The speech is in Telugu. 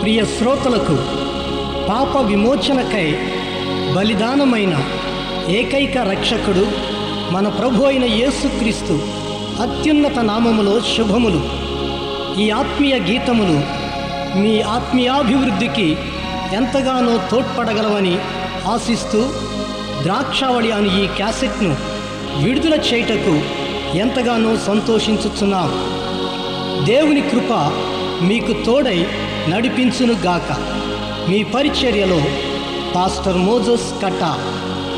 ప్రియ శ్రోతలకు పాప విమోచనకై బలిదానమైన ఏకైక రక్షకుడు మన ప్రభు అయిన యేసుక్రీస్తు అత్యున్నత నామములో శుభములు ఈ ఆత్మీయ గీతములు మీ ఆత్మీయాభివృద్ధికి ఎంతగానో తోడ్పడగలవని ఆశిస్తూ ద్రాక్షావళి అని ఈ క్యాసెట్ను విడుదల చేయుటకు ఎంతగానో సంతోషించుచున్నాం దేవుని కృప మీకు తోడై నడిపించునుగాక మీ పరిచర్యలో పాస్టర్ మోజస్ కట్ట